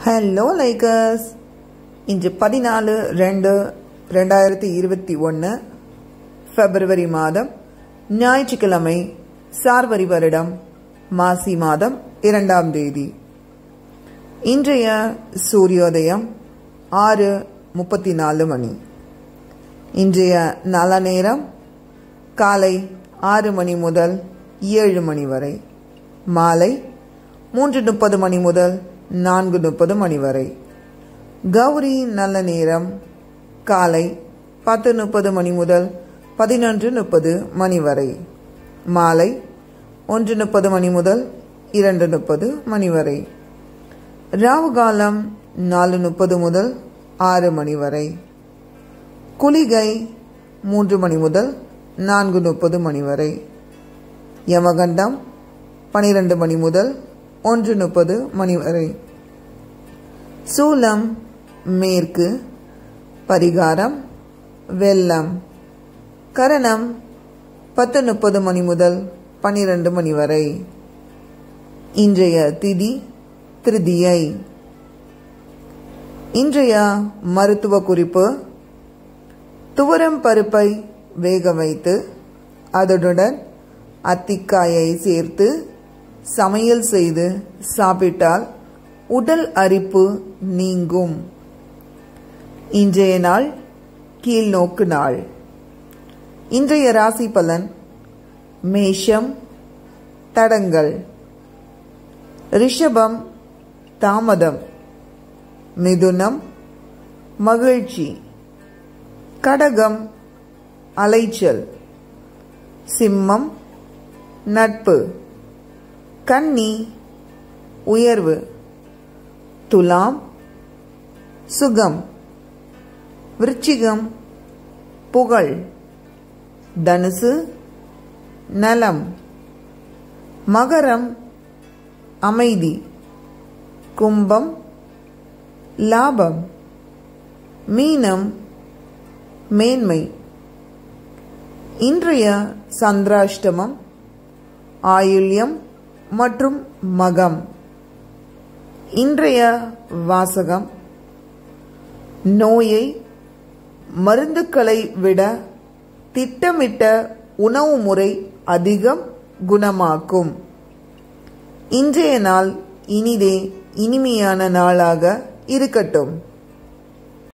hello likers இன்று பதினாலு ரெண்டு ரெண்டாயிரத்தி இருபத்தி ஒன்று பிப்ரவரி மாதம் ஞாயிற்றுக்கிழமை சார்வரி வருடம் மாசி மாதம் இரண்டாம் தேதி இன்றைய சூரியோதயம் ஆறு முப்பத்தி நாலு மணி இன்றைய நல்ல நேரம் காலை ஆறு மணி முதல் ஏழு மணி வரை மாலை மூன்று முப்பது மணி முதல் நான்கு முப்பது மணி வரை கௌரி நல்ல நேரம் காலை பத்து முப்பது மணி முதல் பதினொன்று முப்பது மணி வரை மாலை ஒன்று முப்பது மணி முதல் இரண்டு முப்பது மணி வரை ராவு காலம் நாலு முப்பது முதல் ஆறு மணி வரை குளிகை மூன்று மணி முதல் நான்கு முப்பது மணி வரை யமகண்டம் பனிரெண்டு மணி முதல் ஒன்று முப்பது மணி வரை சூலம் மேற்கு பரிகாரம் வெள்ளம் கரணம் பத்து முப்பது மணி முதல் பன்னிரண்டு மணி வரை இன்றைய திதி திருதியை இன்றைய மருத்துவ குறிப்பு துவரம் பருப்பை வேக வைத்து அதனுடன் அத்திக்காயை சேர்த்து சமையல் செய்து சாப்பிட்டால் உடல் அரிப்பு நீங்கும் இன்றைய நாள் கீழ்நோக்கு நாள் இன்றைய ராசி பலன் மேஷம் தடங்கள் ரிஷபம் தாமதம் மிதுனம் மகிழ்ச்சி கடகம் அலைச்சல் சிம்மம் நட்பு கன்னி உயர்வு துலாம் சுகம் விருச்சிகம் புகழ் தனுசு நலம் மகரம் அமைதி கும்பம் லாபம் மீனம் மேன்மை இன்றைய சந்திராஷ்டமம் ஆயுள்யம் மற்றும் மகம் இன்றைய வாசகம் நோயை மருந்துக்களை விட திட்டமிட்ட உணவு முறை அதிகம் குணமாக்கும் இன்றைய நாள் இனிதே இனிமையான நாளாக இருக்கட்டும்